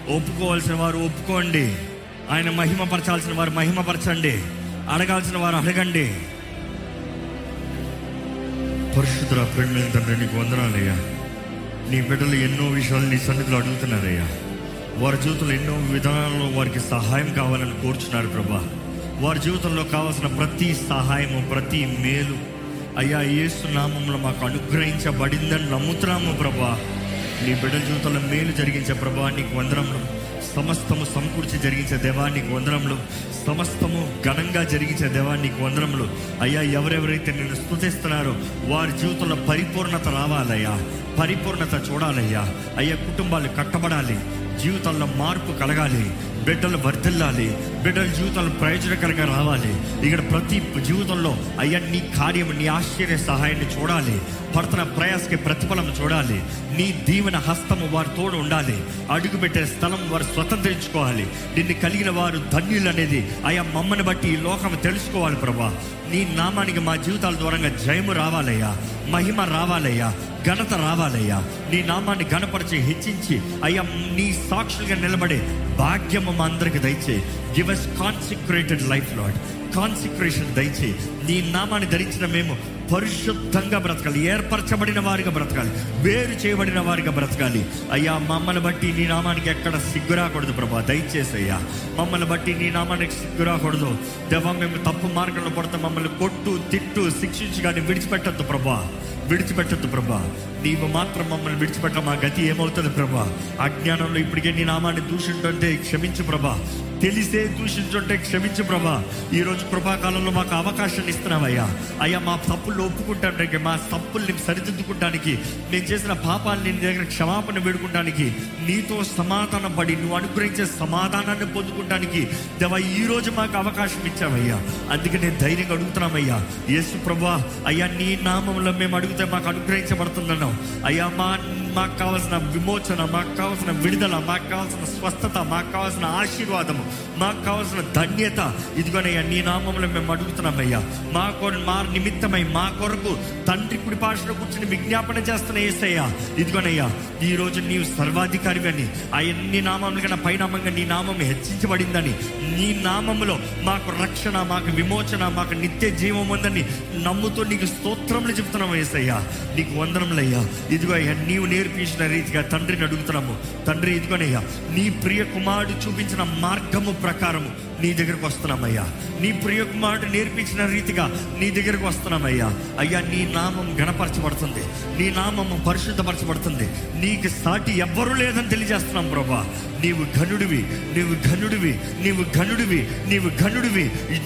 ఒప్పుకోవాల్సిన వారు ఒప్పుకోండి ఆయన మహిమపరచాల్సిన వారు మహిమపరచండి అడగాల్సిన వారు అడగండి పరిశుద్ధ ప్రేమ తండ్రి నీకు వందనాలయ్యా నీ బిడ్డలు ఎన్నో విషయాలు నీ సన్నిధిలో అడుగుతున్నారయ్యా వారి జీవితంలో ఎన్నో విధానాల్లో వారికి సహాయం కావాలని కోరుచున్నారు ప్రభా వారి జీవితంలో కావాల్సిన ప్రతి సహాయము ప్రతి మేలు అయ్యా యేసు నామంలో మాకు అనుగ్రహించబడిందని నమ్ముతున్నాము ప్రభా నీ బిడ్డల జీవితంలో మేలు జరిగించే ప్రభా నీకు వందనములు సమస్తము సమకూర్చి జరిగించే దేవానికి వందనములు సమస్తము ఘనంగా జరిగించే దేవానికి వందనములు అయ్యా ఎవరెవరైతే నేను స్తుతిస్తున్నారో వారి జీవితంలో పరిపూర్ణత రావాలయ్యా పరిపూర్ణత చూడాలయ్యా అయ్యా కుటుంబాలు కట్టబడాలి జీవితంలో మార్పు కలగాలి బిడ్డలు వర్ధిల్లాలి బిడ్డల జీవితంలో ప్రయోజనకరంగా రావాలి ఇక్కడ ప్రతి జీవితంలో అయ్యా నీ కార్యం నీ ఆశ్చర్య సహాయాన్ని చూడాలి పడుతున్న ప్రయాసకి ప్రతిఫలం చూడాలి నీ దీవెన హస్తము వారి తోడు ఉండాలి అడుగుపెట్టే స్థలం వారు స్వతంత్రించుకోవాలి నిన్ను కలిగిన వారు ధన్యులు అనేది అయ్యా మమ్మల్ని బట్టి ఈ లోకం తెలుసుకోవాలి ప్రభా నీ నామానికి మా జీవితాల ద్వారా జయము రావాలయ్యా మహిమ రావాలయ్యా ఘనత రావాలయ్యా నీ నామాన్ని ఘనపరిచి హెచ్చించి అయ్యా నీ సాక్షులుగా నిలబడే భాగ్యము మా అందరికి దయచే give us consecrated life Lord consecration దయచే నీ నామాన్ని ధరించిన మేము పరిశుద్ధంగా బ్రతకాలి ఏర్పరచబడిన వారిగా బ్రతకాలి వేరు చేయబడిన వారిగా బ్రతకాలి అయ్యా మమ్మల్ని బట్టి నీ నామానికి ఎక్కడ సిగ్గు రాకూడదు ప్రభా దయచేసి అయ్యా మమ్మల్ని బట్టి నీ నామానికి సిగ్గు రాకూడదు దేవా మేము తప్పు మార్గంలో పడితే మమ్మల్ని కొట్టు తిట్టు శిక్షించి కానీ విడిచిపెట్టద్దు ప్రభా విడిచిపెట్టద్దు ప్రభా నీవు మాత్రం మమ్మల్ని విడిచిపెట్ట మా గతి ఏమవుతుంది ప్రభా అజ్ఞానంలో ఇప్పటికే నీ నామాన్ని దూషింటుంటే క్షమించు ప్రభా తెలిసే దూషించుంటే క్షమించు ప్రభా ఈరోజు కృపాకాలంలో మాకు అవకాశాన్ని ఇస్తున్నావయ్యా అయ్యా మా తప్పులు ఒప్పుకుంటానికి మా తప్పుల్ని సరిదిద్దుకుంటానికి నేను చేసిన పాపాన్ని నీ దగ్గర క్షమాపణ వేడుకుంటానికి నీతో సమాధానం పడి నువ్వు అనుగ్రహించే సమాధానాన్ని పొందుకుంటానికి దేవా ఈ రోజు మాకు అవకాశం ఇచ్చావయ్యా అందుకే నేను ధైర్యంగా అడుగుతున్నామయ్యా యేసు ప్రభా అయ్యా నీ నామంలో మేము అడిగితే మాకు అనుగ్రహించబడుతుందన్నావు అయ్యా మా మాకు కావాల్సిన విమోచన మాకు కావాల్సిన విడుదల మాకు కావాల్సిన స్వస్థత మాకు కావాల్సిన ఆశీర్వాదము మాకు కావాల్సిన ధన్యత ఇదిగోనయ్యా నీ నామంలో మేము అడుగుతున్నామయ్యా మా కొర మా నిమిత్తమై మా కొరకు తండ్రి కుడి పాషలో కూర్చుని విజ్ఞాపన చేస్తున్న ఏసయ్యా ఇదిగోనయ్యా ఈ రోజు నీవు సర్వాధికారి అని ఆ నీ నామంలో కన్నా పైనామంగా నీ నామం హెచ్చించబడిందని నీ నామములో మాకు రక్షణ మాకు విమోచన మాకు నిత్య జీవం ఉందని నమ్ముతూ నీకు స్తోత్రములు చెప్తున్నాము ఏసయ్యా నీకు వందనములయ్యా ఇదిగో అయ్యా నీవు నేర్పించిన రీతిగా తండ్రిని అడుగుతున్నాము తండ్రి ఇదిగోనయ్యా నీ ప్రియ కుమారుడు చూపించిన మార్గము ప్రకారము నీ దగ్గరకు వస్తున్నామయ్యా నీ ప్రియ కుమారుడు నేర్పించిన రీతిగా నీ దగ్గరకు వస్తున్నామయ్యా అయ్యా నీ నామం గణపరచబడుతుంది నీ నామము పరిశుద్ధపరచబడుతుంది నీకు సాటి ఎవ్వరూ లేదని తెలియజేస్తున్నాం ప్రభా నీవు ఘనుడివి నీవు ఘనుడివి నీవు ఘనుడివి నీవు ఘనుడివి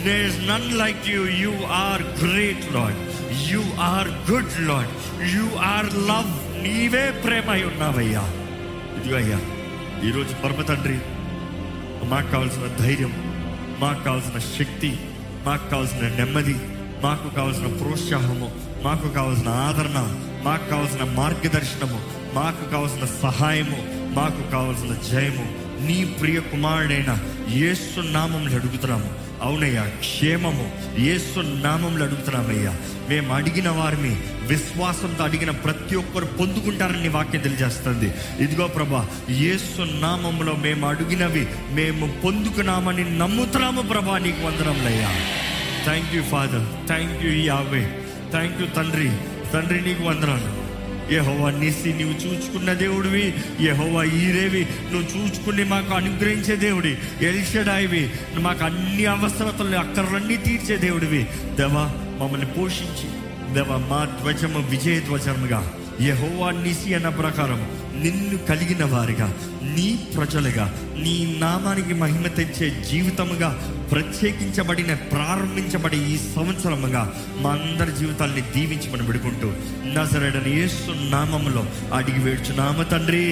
none like you you are great Lord you are good Lord you are love నీవే ప్రేమ అయి ఉన్నావయ్యా ఇదిగో అయ్యా ఈరోజు పరమ తండ్రి మాకు కావాల్సిన ధైర్యం మాకు కావాల్సిన శక్తి మాకు కావాల్సిన నెమ్మది మాకు కావాల్సిన ప్రోత్సాహము మాకు కావాల్సిన ఆదరణ మాకు కావాల్సిన మార్గదర్శనము మాకు కావాల్సిన సహాయము మాకు కావాల్సిన జయము నీ ప్రియ కుమారుడైన యేసు నామంలో అడుగుతున్నాము అవునయ్యా క్షేమము యేసు నామంలో అడుగుతున్నామయ్యా మేము అడిగిన వారిని విశ్వాసంతో అడిగిన ప్రతి ఒక్కరు పొందుకుంటారని నీ వాక్యం తెలియజేస్తుంది ఇదిగో ప్రభా యేసు నామంలో మేము అడిగినవి మేము పొందుకున్నామని నమ్ముతున్నాము ప్రభా నీకు వందనంలయ్యా thank you Father thank you Yahweh thank you తండ్రి తండ్రి నీకు వందనాలు యహోవా నిసి నువ్వు చూచుకున్న దేవుడివి యహోవా ఈరేవి నువ్వు చూచుకుని మాకు అనుగ్రహించే దేవుడి ఎల్షడాయివి మాకు అన్ని అవసరతలు అక్కర్లన్నీ తీర్చే దేవుడివి దేవా మమ్మల్ని పోషించి దేవా మా ధ్వజము విజయ ధ్వజముగా యహోవా నిసి అన్న ప్రకారం నిన్ను కలిగిన వారిగా నీ ప్రజలుగా నీ నామానికి మహిమ తెచ్చే జీవితముగా ప్రత్యేకించబడిన ప్రారంభించబడి ఈ సంవత్సరముగా మా అందరి జీవితాల్ని దీవించమని విడుకుంటూ నజరడని యేసు నామములో అడిగి వేడుచున్నామ తండ్రి